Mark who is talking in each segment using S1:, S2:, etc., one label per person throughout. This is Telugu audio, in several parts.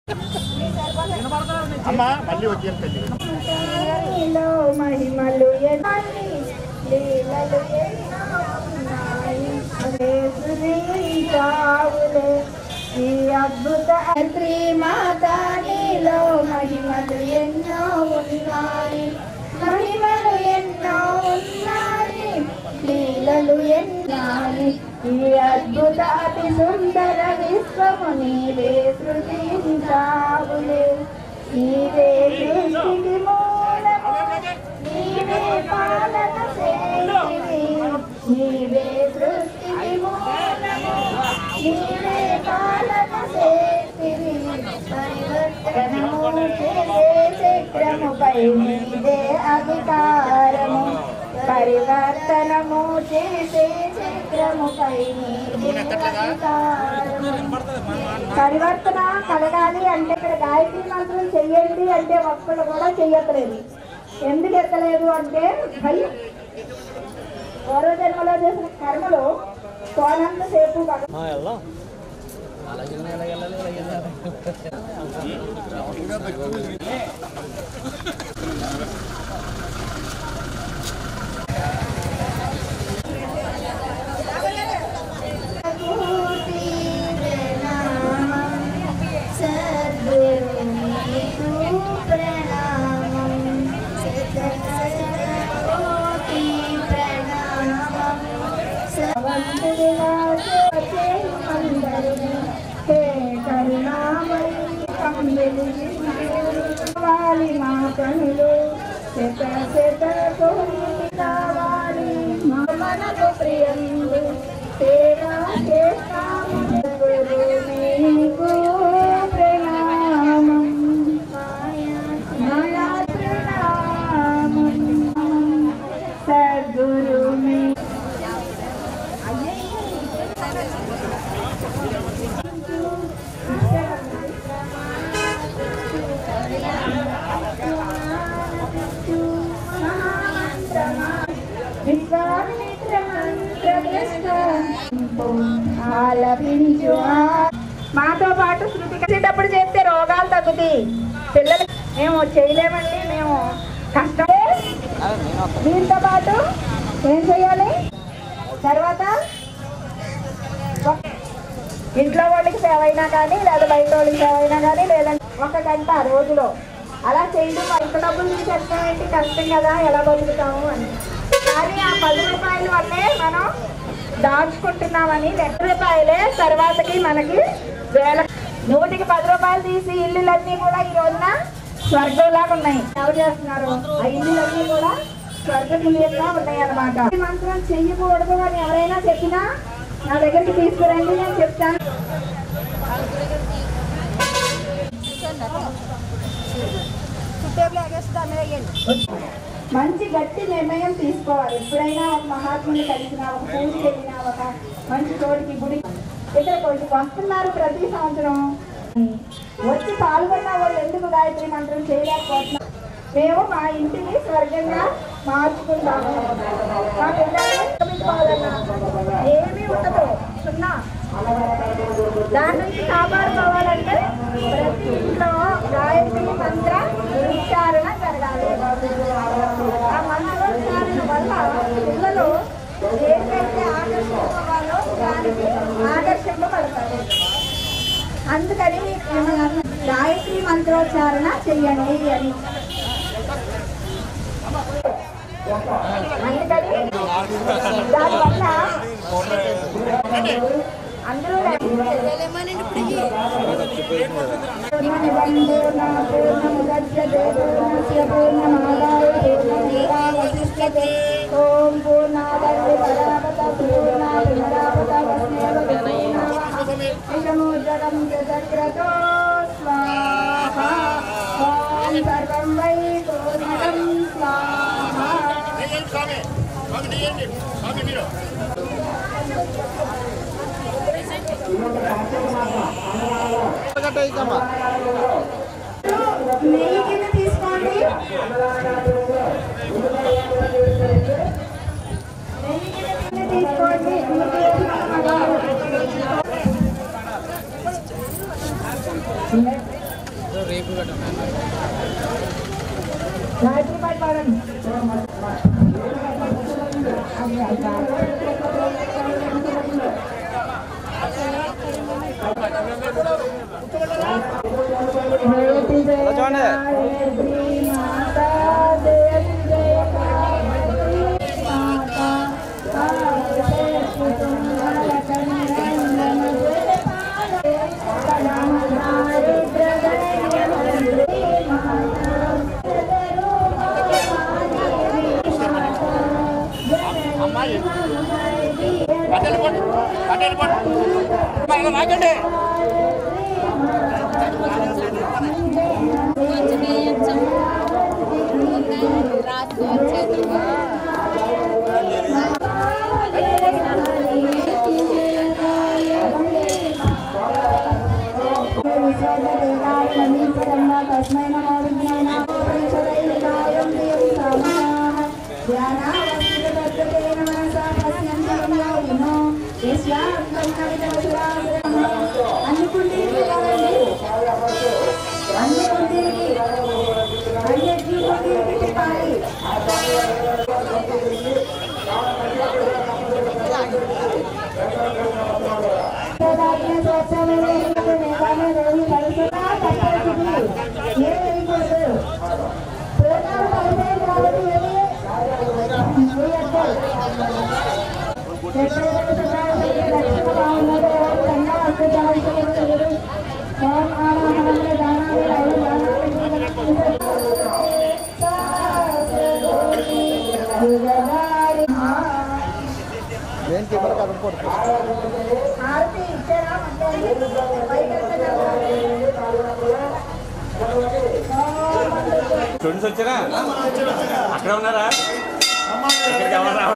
S1: అమ్మ మళ్ళీ వచ్చేది తల్లి
S2: నీలో మహిమలు ఎన్ని లీలలు ఎన్నో ఉన్నాయి. యేసుని చావులే ఈ అద్భుత శ్రీమాత నీలో మహిమలు ఎన్నో ఉన్నాయి మహిమలు ఎన్నో ఉన్నాయి లీలలు ఎన్నాయి ఈ అద్భుత అతి సుందర విశ్వము నీవే సృజించావులే నీవే సృష్టికి మూలము నీవే పాలన చేసివి నీవే సృష్టికి మూలము నీవే పాలన చేసివి పరివర్తనము చేసే చక్రముపై నీదే అధికారము పరివర్తనము చేసే చక్రముపై నీదే అధికారము పరివర్తన కలగాలి అంటే ఇక్కడ గాయత్రి మంత్రం చెయ్యండి అంటే ఒక్కళ్ళు కూడా చెయ్యట్లేదు ఎందుకు ఎత్తలేదు అంటే భయం పూర్వ జన్మలో చేసిన కర్మలు కోనంత సేపు భగ- కావాలి మా కనులు శత శత కోటి కావాలి మా మనకు ప్రియందు సేవ చేస్తాము గురు మీకు ప్రణామం మాయా ప్రణామం సద్గురు మీ ఆలపించు మాతో పాటు శృతి కలిసేటప్పుడు చేస్తే రోగాలు తగ్గుతాయి పిల్లలు మేము చేయలేమండి మేము కష్టం దీంతో పాటు ఏం చేయాలి తర్వాత ఒక- ఇంట్లో వాళ్ళకి సేవ అయినా కానీ లేదా బయట వాళ్ళకి సేవ అయినా కానీ లేదంటే ఒక గంట రోజులో అలా చేయడం ఎంత డబ్బులు తీసేస్తాం ఏంటి కష్టం కదా ఎలా బతుకుతాము అని కానీ ఆ పది రూపాయల వల్లే మనం దాచుకుంటున్నామని లెక్క రూపాయలే తర్వాతకి మనకి వేల నూటికి పది రూపాయలు తీసి ఇల్లులన్నీ కూడా ఈ రోజున స్వర్గంలాగా ఉన్నాయి ఎవరు చేస్తున్నారు ఆ ఇల్లులన్నీ కూడా స్వర్గతుల్యంగా ఉన్నాయి అన్నమాట ఈ మంత్రం చెయ్యకూడదు అని ఎవరైనా చెప్పినా నా దగ్గరికి తీసుకురండి నేను చెప్తాను మంచి గట్టి నిర్ణయం తీసుకోవాలి ఎప్పుడైనా ఒక మహాత్ముని కలిసినా ఒక పూజకి వెళ్ళినా ఒక మంచి చోటికి గుడి ఇక్కడ కొంచెం వస్తున్నారు ప్రతి సంవత్సరం వచ్చి పాల్గొన్న వాళ్ళు ఎందుకు గాయత్రి మంత్రం చేయలేకపోతున్నారు మేము మా ఇంటిని స్వర్గంగా మార్చుకుంటాము మా పిల్లల్ని చదువుకోవాలన్నా ఏమీ ఉండదు సున్నా దాని నుంచి కాపాడుకోవాలంటే ప్రతి ఇంట్లో గాయత్రి మంత్ర ఉచ్చారణ జరగాలి ఆ మంత్రోచ్చారణ వల్ల పిల్లలు ఏదైతే ఆకర్షించుకోవాలో దానికి ఆకర్షింపబడతారు అందుకని ఏమన్నారు? గాయత్రి మంత్రోచ్చారణ చెయ్యండి అని అందుకని దానివల్ల అందరూ ఓం పూర్ణాదండి పరాపత పూర్ణాపరాపతం చక్రతో స్వాహ ఓం సర్వం వై పూర్ణం స్వాహ
S1: స్వామి స్వామి నెయ్యండి స్వామి మీరు
S2: నెయ్యి కింద తీసుకోండి నెయ్యి కింద తీసుకోండి గాయత్రి పాట పాడండి
S3: చూడండి
S1: అమ్మాయి అటెండ్ పడు అటెండ్ పడు అలా లాగండి
S2: అందుకుంటే అందుకుంటే అన్నిటికీ చెప్పాలి
S3: నేను కెమెరా కదపకూడదు
S2: ఆరతి ఇచ్చారా
S4: స్టూడెంట్స్ వచ్చారా అక్కడ ఉన్నారా ఇక్కడికి ఎవరు రావట్లేదు.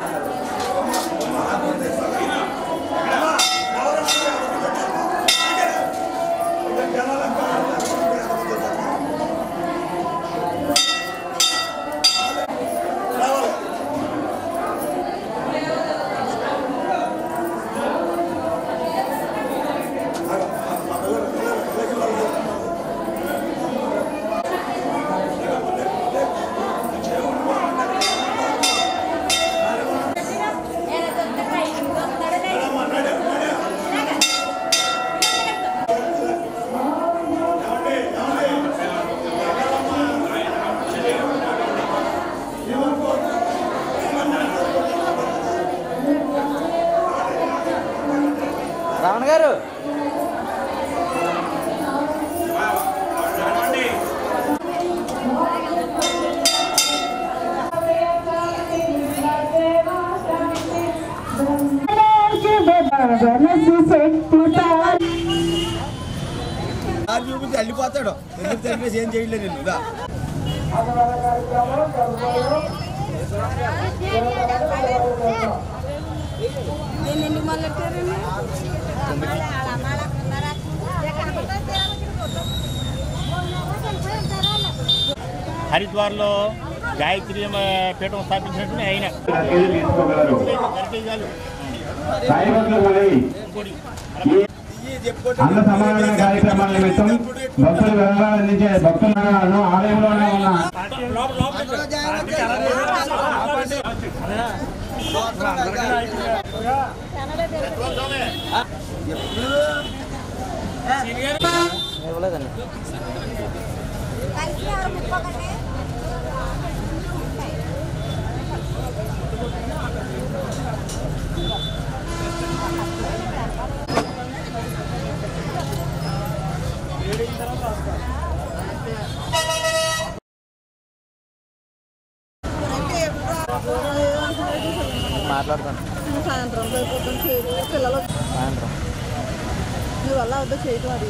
S3: రమణ గారు
S5: దారి చూపించి వెళ్ళిపోతాడు ఎందుకు తెలిపేసి ఏం చేయలేదు నేను ఇదా
S6: ఎందుకు మొదలెట్టారండి
S1: హరిద్వార్లో గాయత్రి పీఠం స్థాపించినట్టు ఆయన
S7: కేజీలు తీసుకోగలరు
S1: గరిటేజాలు
S7: సాయి భక్తులు మరి ఈ అన్న సమాధాన కార్యక్రమాల నిమిత్తం భక్తులు వివరాలు అందించే భక్తులను ఆలయంలోనే ఉన్న
S3: ఇవ్వలేదండి మాట్లాడతాను
S6: సాయంత్రం రేపు పొద్దున్న చేయరు పిల్లలు
S3: సాయంత్రం
S6: నీ వల్ల అవుతా చేయటం అది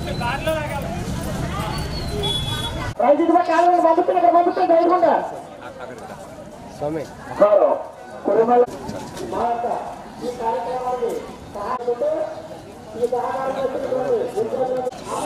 S1: రైతు కాలం పంపుతున్నా ఇక్కడ పంపుతున్నా ధైర్యంగా
S5: స్వామి
S1: గౌరవ్ కుటుంబాల మాట ఈ కార్యక్రమాన్ని సహాయపడుతూ ఈ సహకారం చేస్తున్నటువంటి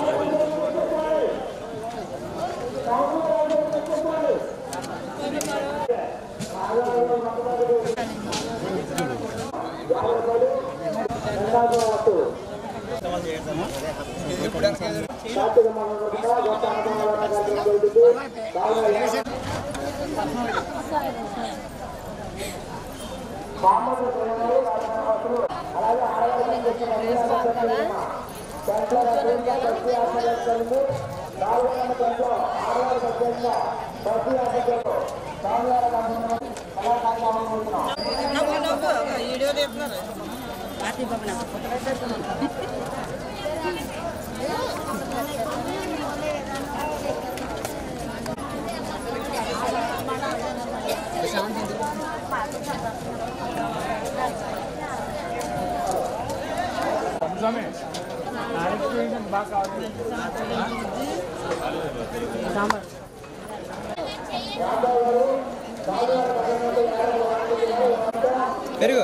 S6: వీడియో తీస్తున్నారు
S5: పెరుగు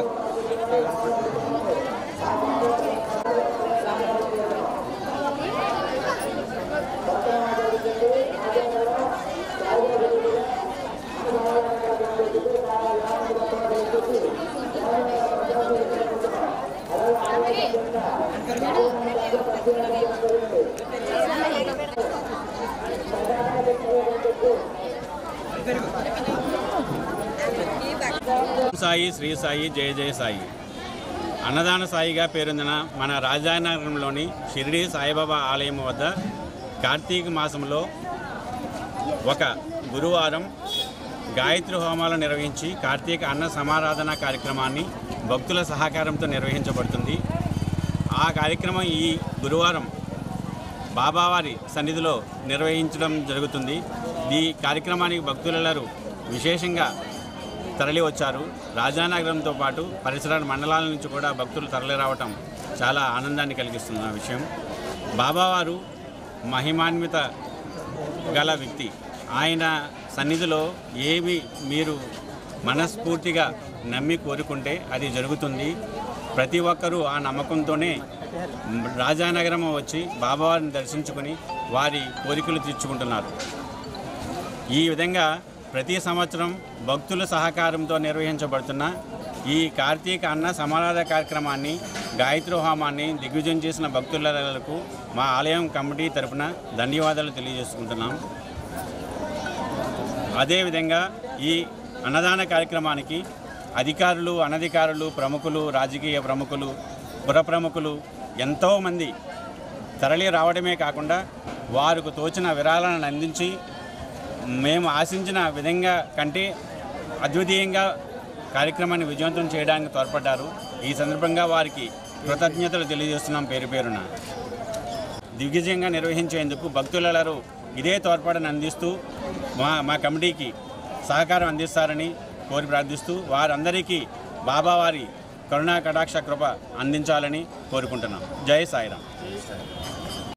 S4: సాయి శ్రీ సాయి జయ జయ సాయి అన్నదాన సాయిగా పేరొందిన మన రాజానగరంలోని షిరిడి సాయిబాబా ఆలయం వద్ద కార్తీక మాసంలో ఒక గురువారం గాయత్రి హోమాలు నిర్వహించి కార్తీక అన్న సమారాధన కార్యక్రమాన్ని భక్తుల సహకారంతో నిర్వహించబడుతుంది ఆ కార్యక్రమం ఈ గురువారం బాబావారి సన్నిధిలో నిర్వహించడం జరుగుతుంది ఈ కార్యక్రమానికి భక్తులెల్లరూ విశేషంగా తరలి వచ్చారు రాజానగరంతో పాటు పరిసర మండలాల నుంచి కూడా భక్తులు తరలి రావటం చాలా ఆనందాన్ని కలిగిస్తున్న విషయం బాబావారు మహిమాన్విత గల వ్యక్తి ఆయన సన్నిధిలో ఏమి మీరు మనస్ఫూర్తిగా నమ్మి కోరుకుంటే అది జరుగుతుంది ప్రతి ఒక్కరూ ఆ నమ్మకంతోనే రాజానగరం వచ్చి బాబావారిని దర్శించుకుని వారి కోరికలు తీర్చుకుంటున్నారు ఈ విధంగా ప్రతి సంవత్సరం భక్తుల సహకారంతో నిర్వహించబడుతున్న ఈ కార్తీక అన్న సమారాధ కార్యక్రమాన్ని గాయత్రి హోమాన్ని దిగ్విజయం చేసిన భక్తులకు మా ఆలయం కమిటీ తరపున ధన్యవాదాలు తెలియజేసుకుంటున్నాం అదేవిధంగా ఈ అన్నదాన కార్యక్రమానికి అధికారులు అనధికారులు ప్రముఖులు రాజకీయ ప్రముఖులు పుర ప్రముఖులు ఎంతోమంది తరలి రావడమే కాకుండా వారికి తోచిన విరాళాలను అందించి మేము ఆశించిన విధంగా కంటే అద్వితీయంగా కార్యక్రమాన్ని విజయవంతం చేయడానికి తోడ్పడ్డారు ఈ సందర్భంగా వారికి కృతజ్ఞతలు తెలియజేస్తున్నాం పేరు పేరున దిగ్విజయంగా నిర్వహించేందుకు భక్తులెల్లరూ ఇదే తోడ్పాటును అందిస్తూ మా మా కమిటీకి సహకారం అందిస్తారని కోరి ప్రార్థిస్తూ వారందరికీ బాబావారి కరుణా కటాక్ష కృప అందించాలని కోరుకుంటున్నాం జై సాయిరాం